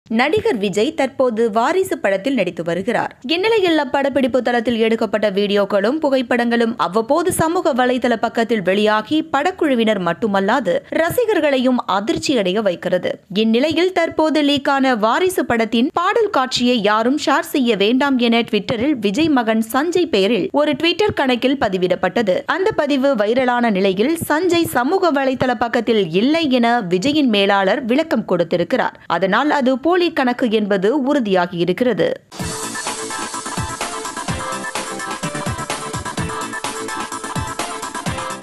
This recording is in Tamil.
நடிகர் விஜய் தற்போது வாரிசு படத்தில் நடித்து வருகிறார் இந்நிலையில் அப்படப்பிடிப்பு தளத்தில் எடுக்கப்பட்ட வீடியோக்களும் புகைப்படங்களும் அவ்வப்போது சமூக வலைதள பக்கத்தில் வெளியாகி படக்குழுவினர் மட்டுமல்லாது ரசிகர்களையும் அதிர்ச்சியடைய வைக்கிறது இந்நிலையில் தற்போது லீக்கான வாரிசு படத்தின் பாடல் காட்சியை யாரும் ஷேர் செய்ய வேண்டாம் என ட்விட்டரில் விஜய் மகன் சஞ்சய் பெயரில் ஒரு ட்விட்டர் கணக்கில் பதிவிடப்பட்டது அந்த பதிவு வைரலான நிலையில் சஞ்சய் சமூக வலைதள பக்கத்தில் இல்லை என விஜயின் மேலாளர் விளக்கம் கொடுத்திருக்கிறார் அதனால் அது போலி கணக்கு என்பது உறுதியாகியிருக்கிறது